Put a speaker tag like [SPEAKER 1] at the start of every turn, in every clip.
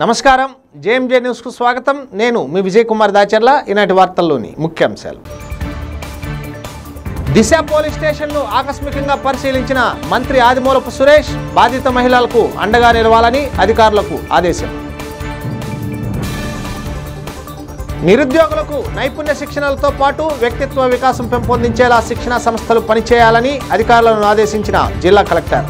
[SPEAKER 1] నమస్కారం జేఎంజే న్యూస్కు స్వాగతం నేను మీ విజయ్ కుమార్ దాచర్ల ఈనాటి వార్తల్లోని ముఖ్యాంశాలు దిశ పోలీస్ స్టేషన్ను ఆకస్మికంగా పరిశీలించిన మంత్రి ఆదిమూలపు సురేష్ బాధిత మహిళలకు అండగా నిలవాలని అధికారులకు ఆదేశం నిరుద్యోగులకు నైపుణ్య శిక్షణలతో పాటు వ్యక్తిత్వ వికాసం పెంపొందించేలా శిక్షణా సంస్థలు పనిచేయాలని అధికారులను ఆదేశించిన జిల్లా కలెక్టర్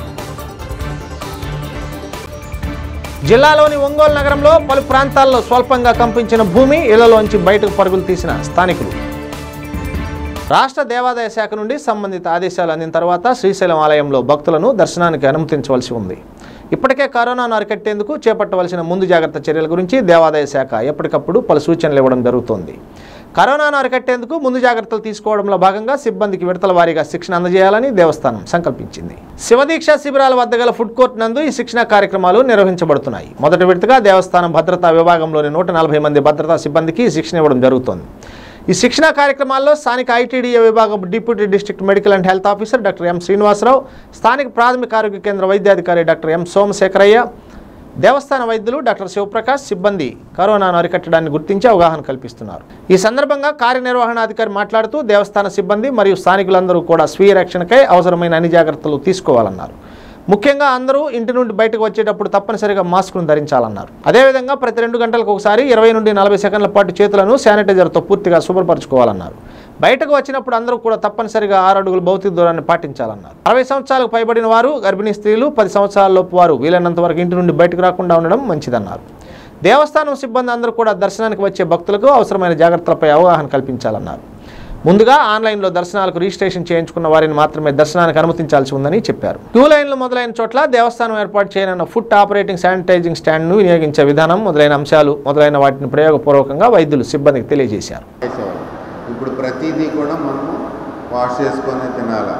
[SPEAKER 1] జిల్లాలోని ఒంగోలు నగరంలో పలు ప్రాంతాల్లో స్వల్పంగా కంపించిన భూమి ఇళ్లలోంచి బయటకు పరుగులు తీసిన స్థానికులు రాష్ట్ర దేవాదాయ శాఖ నుండి సంబంధిత ఆదేశాలు అందిన తర్వాత శ్రీశైలం ఆలయంలో భక్తులను దర్శనానికి అనుమతించవలసి ఉంది ఇప్పటికే కరోనాను అరికట్టేందుకు చేపట్టవలసిన ముందు జాగ్రత్త చర్యల గురించి దేవాదాయ శాఖ ఎప్పటికప్పుడు పలు సూచనలు ఇవ్వడం జరుగుతోంది కరోనాను అరికట్టేందుకు ముందు జాగ్రత్తలు తీసుకోవడంలో భాగంగా సిబ్బందికి విడతల వారీగా శిక్షణ అందజేయాలని దేవస్థానం సంకల్పించింది శివదీక్ష శిబిరాల వద్ద గల ఫుడ్ కోర్ట్ నందు ఈ శిక్షణ కార్యక్రమాలు నిర్వహించబడుతున్నాయి మొదటి విడతగా దేవస్థానం భద్రతా విభాగంలోని నూట నలభై మంది భద్రతా సిబ్బందికి శిక్షణ ఇవ్వడం జరుగుతోంది ఈ శిక్షణా కార్యక్రమాల్లో స్థానిక ఐటీడీఏ విభాగం deputy district medical and health officer doctor M Srinivasarao స్థానిక ప్రాథమిక ఆరోగ్య కేంద్ర వైద్యాధికారి డాక్టర్ ఎం సోమశేఖరయ్య దేవస్థాన వైద్యులు డాక్టర్ శివప్రకాష్ సిబ్బంది కరోనాను అరికట్టడాన్ని గుర్తించి అవగాహన కల్పిస్తున్నారు ఈ సందర్భంగా కార్యనిర్వహణాధికారి మాట్లాడుతూ దేవస్థాన సిబ్బంది మరియు స్థానికులందరూ కూడా స్వీయ రక్షణకై అవసరమైన అన్ని జాగ్రత్తలు తీసుకోవాలన్నారు ముఖ్యంగా అందరూ ఇంటి నుండి బయటకు వచ్చేటప్పుడు తప్పనిసరిగా మాస్కును ధరించాలన్నారు అదేవిధంగా ప్రతి రెండు గంటలకు ఒకసారి ఇరవై నుండి నలభై సెకండ్ల పాటు చేతులను శానిటైజర్తో పూర్తిగా శుభ్రపరచుకోవాలన్నారు బయటకు వచ్చినప్పుడు అందరూ కూడా తప్పనిసరిగా ఆరు అడుగుల భౌతిక దూరాన్ని పాటించాలన్నారు అరవై సంవత్సరాలకు పైబడిన వారు గర్భిణీ స్త్రీలు పది సంవత్సరాల లోపు వారు వీలైనంత వరకు ఇంటి నుండి బయటకు రాకుండా ఉండడం మంచిదన్నారు దేవస్థానం సిబ్బంది అందరూ కూడా దర్శనానికి వచ్చే భక్తులకు అవసరమైన జాగ్రత్తలపై అవగాహన కల్పించాలన్నారు ముందుగా ఆన్లైన్లో దర్శనాలకు రిజిస్ట్రేషన్ చేయించుకున్న వారిని మాత్రమే దర్శనానికి అనుమతించాల్సి ఉందని చెప్పారు క్యూ లైన్లు మొదలైన చోట్ల దేవస్థానం ఏర్పాటు చేయనున్న ఫుడ్ ఆపరేటింగ్ శానిటైజింగ్ స్టాండ్ను వినియోగించే విధానం మొదలైన అంశాలు మొదలైన వాటిని ప్రయోగపూర్వకంగా వైద్యులు సిబ్బందికి తెలియజేశారు
[SPEAKER 2] చేసేవాళ్ళం ఇప్పుడు ప్రతిదీ కూడా మనము వాష్ చేసుకొని తినాలి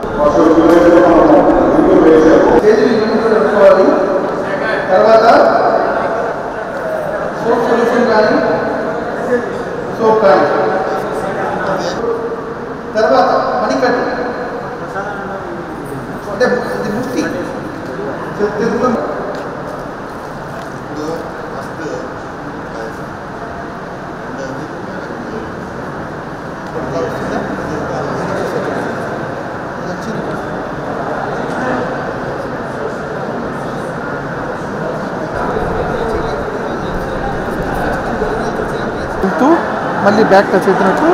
[SPEAKER 3] చేతులు ఇబ్బంది పెట్టుకోవాలి తర్వాత సోప్ సొల్యూషన్ కానీ సోప్ కానీ తర్వాత మణికట్టు అంటే ఇది ముక్తి తెలుగులో వెళ్తూ మళ్ళీ బ్యాక్ టచ్ అవుతున్నట్టు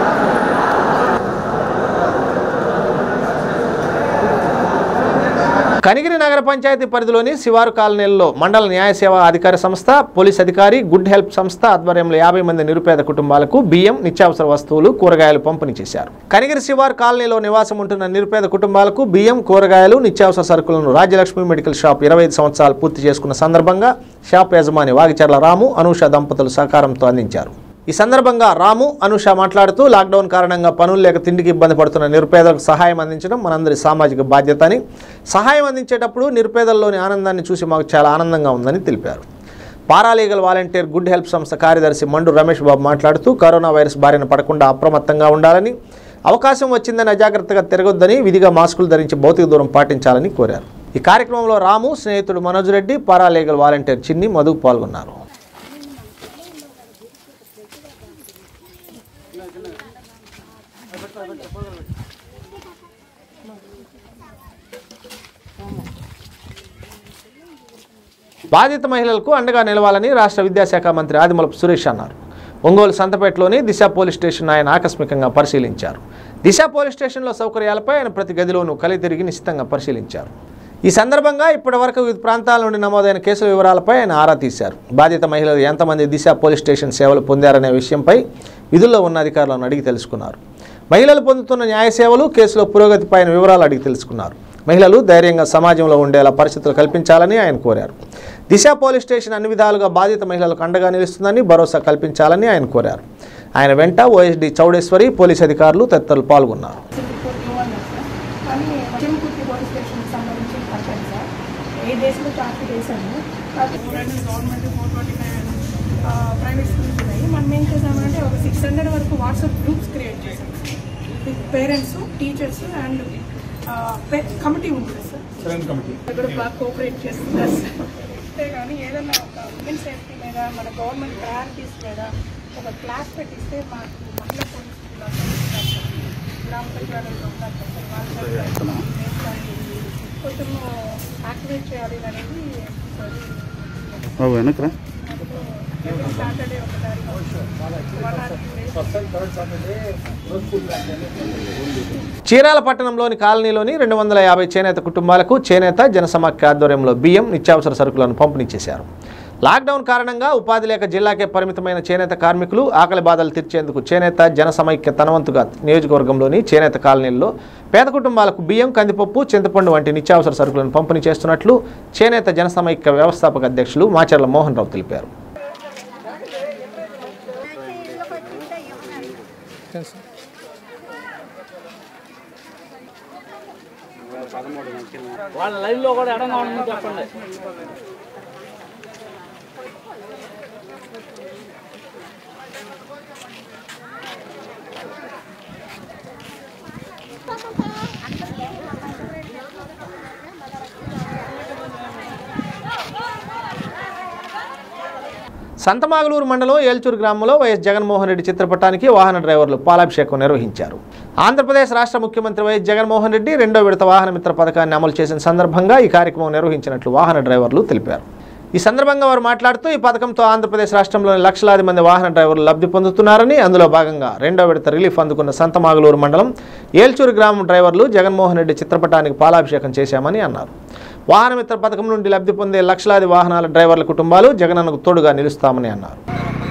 [SPEAKER 1] కనిగిరి నగర పంచాయతీ పరిధిలోని శివారు కాలనీల్లో మండల న్యాయ సేవా అధికార సంస్థ పోలీస్ అధికారి గుడ్ హెల్ప్ సంస్థ ఆధ్వర్యంలో యాభై మంది నిరుపేద కుటుంబాలకు బియ్యం నిత్యావసర వస్తువులు కూరగాయలు పంపిణీ చేశారు కనిగిరి శివారు కాలనీలో నివాసం ఉంటున్న నిరుపేద కుటుంబాలకు బియ్యం కూరగాయలు నిత్యావసర సరుకులను రాజ్యలక్ష్మి మెడికల్ షాప్ ఇరవై ఐదు సంవత్సరాలు పూర్తి చేసుకున్న సందర్భంగా షాప్ యజమాని వాగిచర్ల రాము అనూష దంపతులు సహకారంతో అందించారు ఈ సందర్భంగా రాము అనుష మాట్లాడుతూ లాక్డౌన్ కారణంగా పనులు లేక తిండికి ఇబ్బంది పడుతున్న నిరుపేదలకు సహాయం అందించడం మనందరి సామాజిక బాధ్యత అని సహాయం అందించేటప్పుడు నిరుపేదల్లోని ఆనందాన్ని చూసి మాకు చాలా ఆనందంగా ఉందని తెలిపారు పారాలీగల్ వాలంటీర్ గుడ్ హెల్ప్ సంస్థ కార్యదర్శి మండు రమేష్ బాబు మాట్లాడుతూ కరోనా వైరస్ బారిన పడకుండా అప్రమత్తంగా ఉండాలని అవకాశం వచ్చిందని అజాగ్రత్తగా తిరగొద్దని విధిగా మాస్కులు ధరించి భౌతిక దూరం పాటించాలని కోరారు ఈ కార్యక్రమంలో రాము స్నేహితుడు మనోజ్ రెడ్డి పారాలీగల్ వాలంటీర్ చిన్ని మధు పాల్గొన్నారు బాధిత మహిళలకు అండగా నిలవాలని రాష్ట్ర విద్యాశాఖ మంత్రి ఆదిమూలపు సురేష్ అన్నారు ఒంగోలు సంతపేటలోని దిశ పోలీస్ స్టేషన్ ఆయన ఆకస్మికంగా పరిశీలించారు దిశ పోలీస్ స్టేషన్లో సౌకర్యాలపై ఆయన ప్రతి గదిలోనూ కలి తిరిగి నిశ్చితంగా పరిశీలించారు ఈ సందర్భంగా ఇప్పటివరకు వివిధ ప్రాంతాల నుండి నమోదైన కేసుల వివరాలపై ఆయన ఆరా తీశారు బాధిత మహిళలు ఎంతమంది దిశ పోలీస్ స్టేషన్ సేవలు పొందారనే విషయంపై విధుల్లో ఉన్న అధికారులను అడిగి తెలుసుకున్నారు మహిళలు పొందుతున్న న్యాయ సేవలు కేసులో పురోగతిపై ఆయన వివరాలు అడిగి తెలుసుకున్నారు మహిళలు ధైర్యంగా సమాజంలో ఉండేలా పరిస్థితులు కల్పించాలని ఆయన కోరారు దిశ పోలీస్ స్టేషన్ అన్ని విధాలుగా బాధిత మహిళలకు అండగా నిలుస్తుందని భరోసా కల్పించాలని ఆయన కోరారు ఆయన వెంట ఓఎస్డీ చౌడేశ్వరి పోలీస్ అధికారులు తదితరులు పాల్గొన్నారు
[SPEAKER 4] రిపోర్ట్ ఇవ్వన్నారు సార్ కానీ చెంకుర్తి పోలీస్ స్టేషన్కి సంబంధించి పట్టాను సార్ ఎయిట్ డేస్లో టార్గెట్ చేశాము కాకపోతే government four forty five private schools ఉన్నాయి మనం ఏం చేసామంటే ఒక సిక్స్ హండ్రెడ్ వరకు వాట్సాప్ గ్రూప్స్ క్రియేట్ చేసాం పేరెంట్స్ టీచర్స్ అండ్ కమిటీ ఉంటుంది సార్ కూడా బాగా కోఆపరేట్ చేస్తున్నారు సార్ ఉంటే కానీ ఏదైనా ఒక ఉమెన్ సేఫ్టీ మీద మన గవర్నమెంట్ ప్రయారిటీస్ మీద ఒక క్లాస్ పెట్టిస్తే మాకు మహిళా పోలీసులు గ్రామ సచివాలయంలో ఉన్నారు కదా, వాళ్ళ కొంచెం యాక్టివేట్ చేయాలి అనేది
[SPEAKER 3] బాబు వెనకరా
[SPEAKER 4] సాటర్డే ఒక తారీఖు one or two days
[SPEAKER 1] Chirala పట్టణంలోని కాలనీలోని రెండు వందల యాభై చేనేత కుటుంబాలకు చేనేత జనసమాఖ్య ఆధ్వర్యంలో బియ్యం నిత్యావసర సరుకులను పంపిణీ చేశారు లాక్డౌన్ కారణంగా ఉపాధి లేక జిల్లాకే పరిమితమైన చేనేత కార్మికులు ఆకలి బాధలు తీర్చేందుకు చేనేత జనసమైక్య తనవంతుగా నియోజకవర్గంలోని చేనేత కాలనీల్లో పేద కుటుంబాలకు బియ్యం కందిపప్పు చింతపండు వంటి నిత్యావసర సరుకులను పంపిణీ చేస్తున్నట్లు చేనేత జనసమైక్య వ్యవస్థాపక అధ్యక్షులు మాచర్ల మోహన్ రావు తెలిపారు
[SPEAKER 5] వాళ్ళ లైన్లో కూడా ఎడంగా ఉండమని చెప్పండి
[SPEAKER 1] సంతమాగలూరు మండలం ఏల్చూరు గ్రామంలో వైఎస్ జగన్మోహన్ రెడ్డి చిత్రపటానికి వాహన డ్రైవర్లు పాలాభిషేకం నిర్వహించారు ఆంధ్రప్రదేశ్ రాష్ట్ర ముఖ్యమంత్రి వైఎస్ జగన్మోహన్ రెడ్డి రెండో విడత వాహన మిత్ర పథకాన్ని అమలు చేసిన సందర్భంగా ఈ కార్యక్రమం నిర్వహించినట్లు వాహన డ్రైవర్లు తెలిపారు ఈ సందర్భంగా వారు మాట్లాడుతూ ఈ పథకంతో ఆంధ్రప్రదేశ్ రాష్ట్రంలోని లక్షలాది మంది వాహన డ్రైవర్లు లబ్ధి పొందుతున్నారని అందులో భాగంగా రెండో విడత రిలీఫ్ అందుకున్న సంతమాగలూరు మండలం ఏల్చూరు గ్రామం డ్రైవర్లు జగన్మోహన్ రెడ్డి చిత్రపటానికి పాలాభిషేకం చేశామని అన్నారు వాహన మిత్ర పథకం నుండి లబ్ధి పొందే లక్షలాది వాహనాల డ్రైవర్ల కుటుంబాలు జగనన్నకు తోడుగా నిలుస్తామని అన్నారు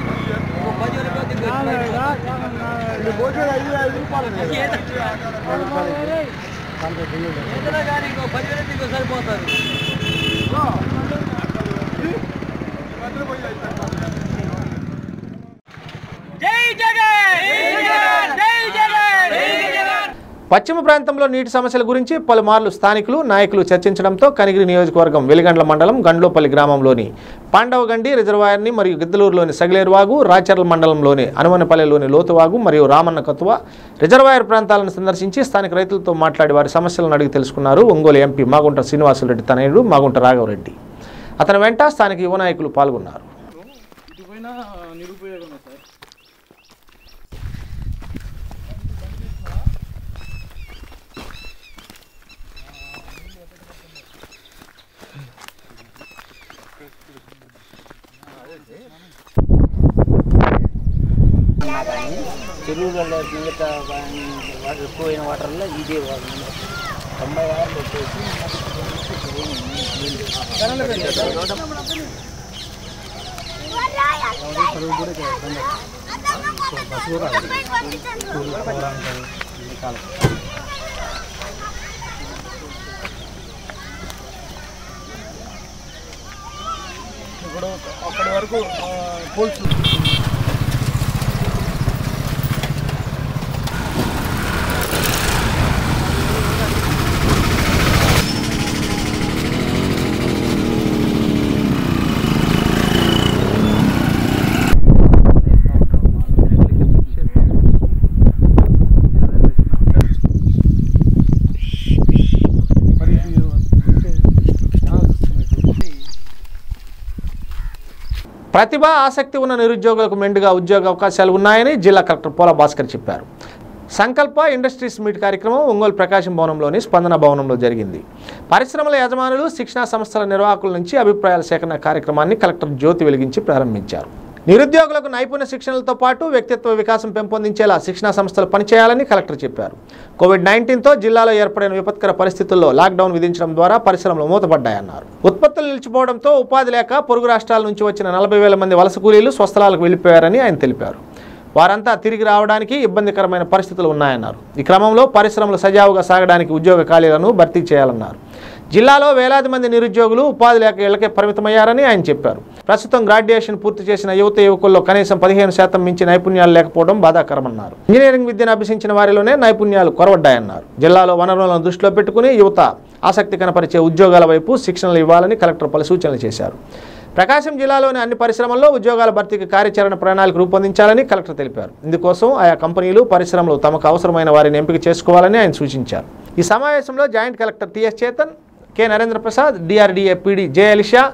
[SPEAKER 1] పశ్చిమ ప్రాంతంలో నీటి సమస్యల గురించి పలుమార్లు స్థానికులు నాయకులు చర్చించడంతో కనిగిరి నియోజకవర్గం వెలిగండ్ల మండలం గండ్లోపల్లి గ్రామంలోని పాండవగండి రిజర్వాయర్ని మరియు గిద్దలూరులోని సగిలేరువాగు రాచర్ల మండలంలోని అనుమనపల్లెలోని లోతువాగు మరియు రామన్న కతువ రిజర్వాయర్ ప్రాంతాలను సందర్శించి స్థానిక రైతులతో మాట్లాడి వారి సమస్యలను అడిగి తెలుసుకున్నారు ఒంగోలు ఎంపీ మాగుంట శ్రీనివాసులరెడ్డి తనయుడు మాగుంట రాఘవరెడ్డి అతని వెంట స్థానిక యువ నాయకులు పాల్గొన్నారు
[SPEAKER 5] ఇటుపోయినా నిరుపయోగమే సార్ చెరువులలో మిగతా వాటర్ ఎక్కువైన వాటర్లో ఇదే వాటర్ తొంభై ఆరు వచ్చేసి ఇప్పుడు అక్కడి వరకు పోల్చు
[SPEAKER 1] ప్రతిభ ఆసక్తి ఉన్న నిరుద్యోగులకు మెండుగా ఉద్యోగ అవకాశాలు ఉన్నాయని జిల్లా కలెక్టర్ పోల భాస్కర్ చెప్పారు సంకల్ప ఇండస్ట్రీస్ మీట్ కార్యక్రమం ఒంగోలు ప్రకాశం భవనంలోని స్పందన భవనంలో జరిగింది పరిశ్రమల యజమానులు శిక్షణా సంస్థల నిర్వాహకుల నుంచి అభిప్రాయాల సేకరణ కార్యక్రమాన్ని కలెక్టర్ జ్యోతి వెలిగించి ప్రారంభించారు నిరుద్యోగులకు నైపుణ్య శిక్షణలతో పాటు వ్యక్తిత్వ వికాసం పెంపొందించేలా శిక్షణా సంస్థలు పనిచేయాలని కలెక్టర్ చెప్పారు కోవిడ్ నైన్టీన్తో జిల్లాలో ఏర్పడిన విపత్కర పరిస్థితుల్లో లాక్డౌన్ విధించడం ద్వారా పరిశ్రమలు మూతపడ్డాయన్నారు ఉత్పత్తులు నిలిచిపోవడంతో ఉపాధి లేక పొరుగు రాష్ట్రాల నుంచి వచ్చిన నలభై వేల మంది వలస కూలీలు స్వస్థలాలకు వెళ్లిపోయారని ఆయన తెలిపారు వారంతా తిరిగి రావడానికి ఇబ్బందికరమైన పరిస్థితులు ఉన్నాయన్నారు ఈ క్రమంలో పరిశ్రమలు సజావుగా సాగడానికి ఉద్యోగ ఖాళీలను భర్తీ చేయాలన్నారు జిల్లాలో వేలాది మంది నిరుద్యోగులు ఉపాధి లేక ఇళ్లకే పరిమితమయ్యారని ఆయన చెప్పారు ప్రస్తుతం గ్రాడ్యుయేషన్ పూర్తి చేసిన యువత యువకుల్లో కనీసం పదిహేను శాతం మించి నైపుణ్యాలు లేకపోవడం బాధాకరమన్నారు ఇంజనీరింగ్ విద్యను అభ్యసించిన వారిలోనే నైపుణ్యాలు కొరవడ్డాయన్నారు జిల్లాలో వనరులను దృష్టిలో పెట్టుకుని యువత ఆసక్తి కనపరిచే ఉద్యోగాల వైపు శిక్షణలు ఇవ్వాలని కలెక్టర్ పలు సూచనలు చేశారు ప్రకాశం జిల్లాలోని అన్ని పరిశ్రమల్లో ఉద్యోగాల భర్తీకి కార్యాచరణ ప్రణాళిక రూపొందించాలని కలెక్టర్ తెలిపారు ఇందుకోసం ఆయా కంపెనీలు పరిశ్రమలు తమకు అవసరమైన వారిని ఎంపిక చేసుకోవాలని ఆయన సూచించారు ఈ సమావేశంలో joint collector T S Chetan K Narendra Prasad DRDA PD J Alisha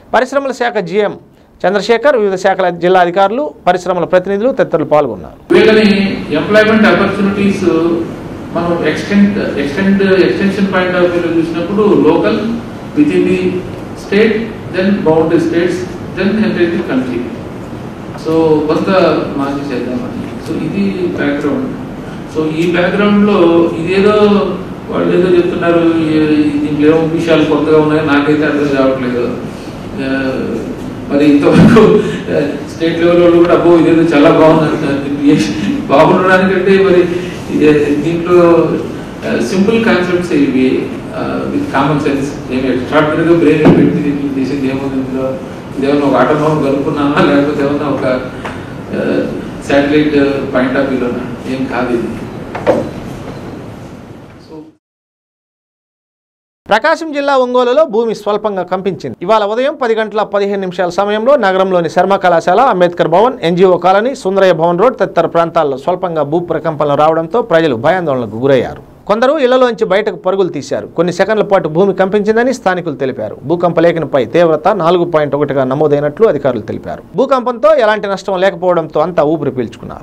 [SPEAKER 1] పరిశ్రమల శాఖ జీఎం చంద్రశేఖర్ వివిధ శాఖల జిల్లా అధికారులు పరిశ్రమల ప్రతినిధులు తదితరులు పాల్గొన్నారు
[SPEAKER 6] వీళ్ళని ఎంప్లాయ్మెంట్ ఆపర్చునిటీస్ మనం extent extent extension point of వ్యూలో చూసినప్పుడు local with in the state then boundary states then enter the country so కొంత మార్చి చేద్దామని సో ఇది బ్యాక్గ్రౌండ్ సో ఈ బ్యాక్గ్రౌండ్లో ఇదేదో వాళ్ళు ఏదో చెప్తున్నారు ఈ- దీంట్లో ఏమో విషయాలు కొత్తగా ఉన్నాయి నాకైతే అర్థం కావట్లేదు ఆ, మరి ఇంతవరకు స్టేట్ లెవెల్ వాళ్ళు కూడా అబ్బో ఇదేదో చాలా బాగుంది అంటున్నారు. దీన్ని ఏ- బాగుండడానికంటే మరి ఇది- దీంట్లో సింపుల్ కాన్సెప్ట్స్ ఇవి విత్ కామన్ సెన్స్ ఏమి ఎక్స్ట్రాడినరీగా బ్రెయిన్ పెట్టి దీన్ని చేసింది ఏముంది ఇందులో ఇదేమన్నా ఒక ఆటోమోబైల్ కనుక్కున్నామా లేకపోతే ఏమన్నా ఒక శాటిలైట్ పాయింట్ ఆఫ్ వ్యూలోనా ఏం కాదు ఇది సో
[SPEAKER 1] ప్రకాశం జిల్లా ఒంగోలులో భూమి స్వల్పంగా కంపించింది ఇవాళ ఉదయం పది గంటల పదిహేను నిమిషాల సమయంలో నగరంలోని శర్మ కళాశాల Ambedkar Bhavan NGO colony Sundarayya Bhavan road తదితర ప్రాంతాల్లో స్వల్పంగా భూ ప్రకంపనలు రావడంతో ప్రజలు భయాందోళనకు గురయ్యారు కొందరు ఇళ్లలోంచి బయటకు పరుగులు తీశారు కొన్ని సెకండ్ల పాటు భూమి కంపించిందని స్థానికులు తెలిపారు భూకంప లేఖనపై తీవ్రత నాలుగు పాయింట్ ఒకటిగా నమోదైనట్లు అధికారులు తెలిపారు భూకంపంతో ఎలాంటి నష్టం లేకపోవడంతో అంతా ఊపిరి పీల్చుకున్నారు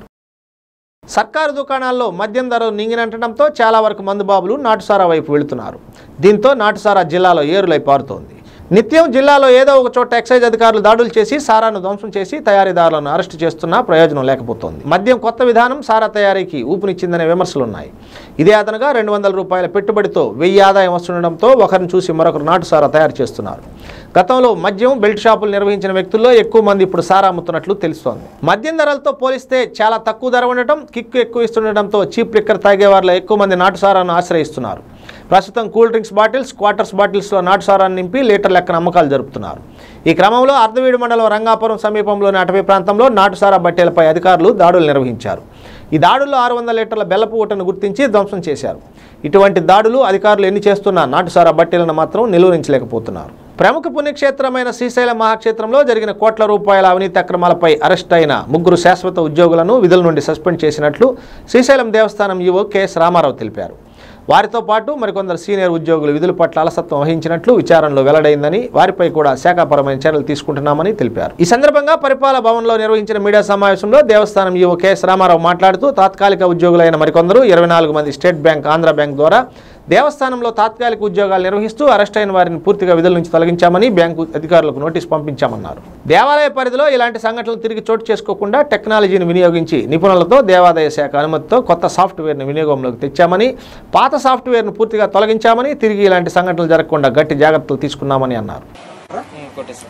[SPEAKER 1] సర్కారు దుకాణాల్లో మద్యం ధరలు నింగినంటడంతో చాలా వరకు మందుబాబులు నాటుసారా వైపు వెళుతున్నారు దీంతో నాటుసారా జిల్లాలో ఏరులై పారుతోంది నిత్యం జిల్లాలో ఏదో ఒక చోట ఎక్సైజ్ అధికారులు దాడులు చేసి సారాను ధ్వంసం చేసి తయారీదారులను అరెస్టు చేస్తున్నా ప్రయోజనం లేకపోతోంది మద్యం కొత్త విధానం సారా తయారీకి ఊపునిచ్చిందనే విమర్శలున్నాయి ఇదే అదనగా రెండు వందల రూపాయల పెట్టుబడితో వెయ్యి ఆదాయం వస్తుండడంతో ఒకరిని చూసి మరొకరు నాటు సారా తయారు చేస్తున్నారు గతంలో మద్యం బెల్ట్ షాపులు నిర్వహించిన వ్యక్తుల్లో ఎక్కువ మంది ఇప్పుడు సారా అమ్ముతున్నట్లు తెలుస్తోంది మద్యం ధరలతో పోలిస్తే చాలా తక్కువ ధర ఉండటం కిక్కు ఎక్కువ ఇస్తుండటంతో చీప్ లిక్కర్ తాగే వారిలో ఎక్కువ మంది నాటు సారాను ఆశ్రయిస్తున్నారు ప్రస్తుతం కూల్ డ్రింక్స్ బాటిల్స్ క్వార్టర్స్ బాటిల్స్లో నాటు సారాన్ని నింపి లీటర్ లెక్కన అమ్మకాలు జరుపుతున్నారు ఈ క్రమంలో అర్ధవీడు మండలం రంగాపురం సమీపంలోని అటవీ ప్రాంతంలో నాటుసారా బట్టెలపై అధికారులు దాడులు నిర్వహించారు ఈ దాడుల్లో ఆరు వందల లీటర్ల బెల్లపు ఊటను గుర్తించి ధ్వంసం చేశారు ఇటువంటి దాడులు అధికారులు ఎన్ని చేస్తున్నా నాటుసారా బట్టెలను మాత్రం నిలువరించలేకపోతున్నారు ప్రముఖ పుణ్యక్షేత్రమైన శ్రీశైలం మహాక్షేత్రంలో జరిగిన కోట్ల రూపాయల అవినీతి అక్రమాలపై అరెస్ట్ అయిన ముగ్గురు శాశ్వత ఉద్యోగులను విధుల నుండి సస్పెండ్ చేసినట్లు శ్రీశైలం దేవస్థానం ఈవో కెఎస్ రామారావు తెలిపారు వారితో పాటు మరికొందరు సీనియర్ ఉద్యోగులు విధుల పట్ల అలసత్వం వహించినట్లు విచారణలో వెల్లడైందని వారిపై కూడా శాఖాపరమైన చర్యలు తీసుకుంటున్నామని తెలిపారు ఈ సందర్భంగా పరిపాలన భవన్లో నిర్వహించిన మీడియా సమావేశంలో దేవస్థానం ఈవో కెఎస్ రామారావు మాట్లాడుతూ తాత్కాలిక ఉద్యోగులైన మరికొందరు ఇరవై నాలుగు మంది స్టేట్ బ్యాంక్ ఆంధ్ర బ్యాంక్ ద్వారా దేవస్థానంలో తాత్కాలిక ఉద్యోగాలు నిర్వహిస్తూ అరెస్ట్ అయిన వారిని పూర్తిగా విధుల నుంచి తొలగించామని బ్యాంకు అధికారులకు నోటీస్ పంపించామన్నారు దేవాలయ పరిధిలో ఇలాంటి సంఘటనలు తిరిగి చోటు చేసుకోకుండా టెక్నాలజీని వినియోగించి నిపుణులతో దేవాదాయ శాఖ అనుమతితో కొత్త సాఫ్ట్వేర్ను వినియోగంలోకి తెచ్చామని పాత సాఫ్ట్వేర్ను పూర్తిగా తొలగించామని తిరిగి ఇలాంటి సంఘటనలు జరగకుండా గట్టి జాగ్రత్తలు తీసుకున్నామని అన్నారు
[SPEAKER 5] కొట్టేస్తాం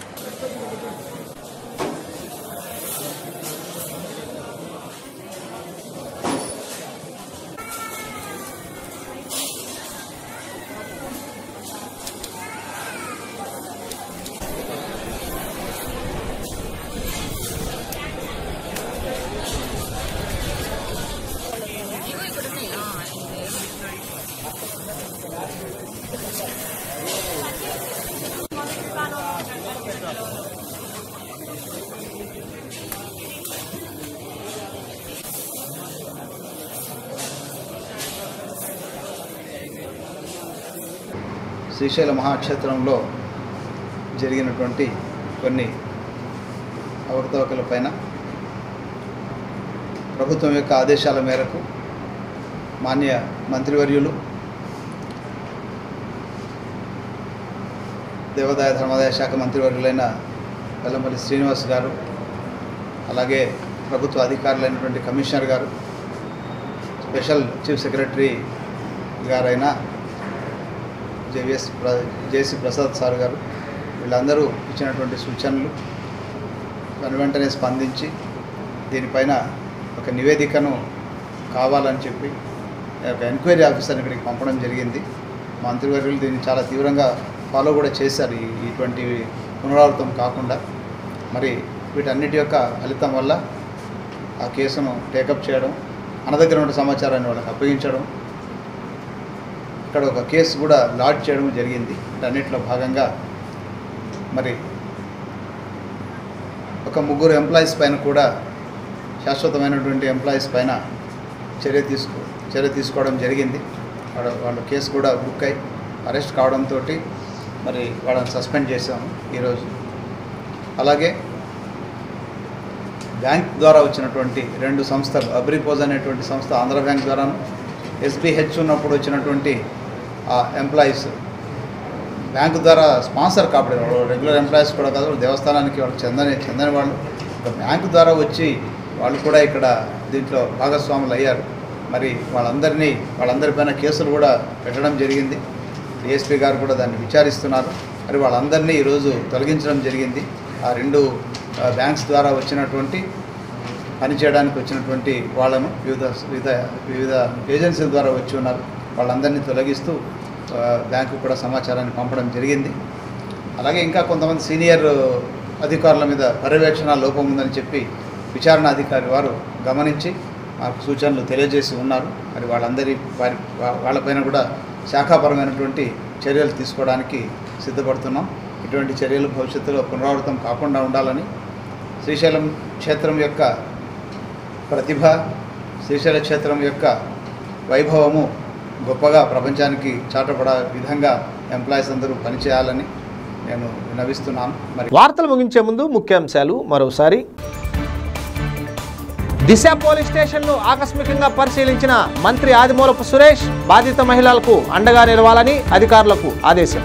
[SPEAKER 3] శ్రీశైల మహాక్షేత్రంలో జరిగినటువంటి కొన్ని అవకతవకల పైన ప్రభుత్వం యొక్క ఆదేశాల మేరకు మాన్య మంత్రివర్యులు దేవాదాయ ధర్మాదాయ శాఖ మంత్రివర్యులైన వెల్లంపల్లి శ్రీనివాస్ గారు అలాగే ప్రభుత్వ అధికారులైనటువంటి commissioner garu special chief secretary గారైన జేవిఎస్ ప్ర జేసి ప్రసాద్ సార్ గారు వీళ్ళందరూ ఇచ్చినటువంటి సూచనలు వెను వెంటనే స్పందించి దీనిపైన ఒక నివేదికను కావాలని చెప్పి ఒక ఎంక్వైరీ ఆఫీసర్ని ఇక్కడికి పంపడం జరిగింది మంత్రివర్యులు దీన్ని చాలా తీవ్రంగా ఫాలో కూడా చేశారు ఈ ఇటువంటి పునరావృతం కాకుండా మరి వీటన్నిటి యొక్క ఫలితం వల్ల ఆ కేసును టేకప్ చేయడం మన దగ్గర ఉన్న సమాచారాన్ని వాళ్ళకి అప్పగించడం ఇక్కడ ఒక కేసు కూడా లాడ్జ్ చేయడం జరిగింది వీటన్నిటిలో భాగంగా మరి ఒక ముగ్గురు ఎంప్లాయీస్ పైన కూడా శాశ్వతమైనటువంటి ఎంప్లాయీస్ పైన చర్య తీసుకో చర్య తీసుకోవడం జరిగింది వాళ్ళ వాళ్ళ కేసు కూడా బుక్ అయి అరెస్ట్ కావడంతో మరి వాళ్ళని సస్పెండ్ చేసాము ఈరోజు అలాగే బ్యాంక్ ద్వారా వచ్చినటువంటి రెండు సంస్థలు అబ్రిపోజ్ అనేటువంటి సంస్థ ఆంధ్ర బ్యాంక్ ద్వారాను ఎస్బీహెచ్ ఉన్నప్పుడు వచ్చినటువంటి ఆ ఎంప్లాయీస్ బ్యాంకు ద్వారా స్పాన్సర్ కాబట్టి రెగ్యులర్ ఎంప్లాయీస్ కూడా కాదు వాళ్ళు దేవస్థానానికి వాళ్ళకి చెందని చెందని వాళ్ళు ఒక బ్యాంకు ద్వారా వచ్చి వాళ్ళు కూడా ఇక్కడ దీంట్లో భాగస్వాములు అయ్యారు మరి వాళ్ళందరినీ వాళ్ళందరిపైన కేసులు కూడా పెట్టడం జరిగింది డిఎస్పీ గారు కూడా దాన్ని విచారిస్తున్నారు మరి వాళ్ళందరినీ ఈరోజు తొలగించడం జరిగింది ఆ రెండు ఆ, బ్యాంక్స్ ద్వారా వచ్చినటువంటి పనిచేయడానికి వచ్చినటువంటి వాళ్ళను వివిధ వివిధ వివిధ ఏజెన్సీల ద్వారా వచ్చి ఉన్నారు వాళ్ళందరినీ తొలగిస్తూ ఆ, బ్యాంకు కూడా సమాచారాన్ని పంపడం జరిగింది అలాగే ఇంకా కొంతమంది సీనియర్ అధికారుల మీద పర్యవేక్షణ లోపం ఉందని చెప్పి విచారణ అధికారి వారు గమనించి మాకు సూచనలు తెలియజేసి ఉన్నారు మరి వాళ్ళందరి వారి వా- వాళ్ళపైన కూడా శాఖాపరమైనటువంటి చర్యలు తీసుకోవడానికి సిద్ధపడుతున్నాం ఇటువంటి చర్యలు భవిష్యత్తులో పునరావృతం కాకుండా ఉండాలని శ్రీశైలం క్షేత్రం యొక్క ప్రతిభ శ్రీశైల క్షేత్రం యొక్క వైభవము గొప్పగా ప్రపంచానికి చాటపడ విధంగా ఎంప్లాయీస్ అందరూ పనిచేయాలని నేను విన్నవిస్తున్నాను మరి
[SPEAKER 1] వార్తలు ముగించే ముందు ముఖ్యాంశాలు మరోసారి దిశ పోలీస్ స్టేషన్ను ఆకస్మికంగా పరిశీలించిన మంత్రి ఆదిమూలపు సురేష్ బాధిత మహిళలకు అండగా నిలవాలని అధికారులకు ఆదేశం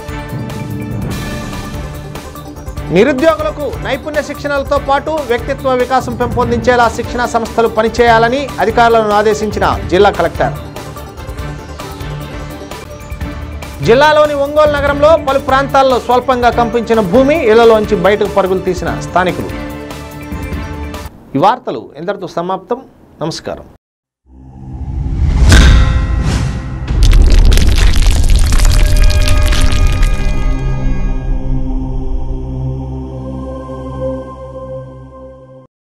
[SPEAKER 1] నిరుద్యోగులకు నైపుణ్య శిక్షణలతో పాటు వ్యక్తిత్వ వికాసం పెంపొందించేలా శిక్షణా సంస్థలు పనిచేయాలని అధికారులను ఆదేశించిన జిల్లా కలెక్టర్ జిల్లాలోని ఒంగోలు నగరంలో పలు ప్రాంతాల్లో స్వల్పంగా కంపించిన భూమి ఇళ్లలోంచి బయటకు పరుగులు తీసిన స్థానికులు ఈ వార్తలు ఇంతటితో సమాప్తం నమస్కారం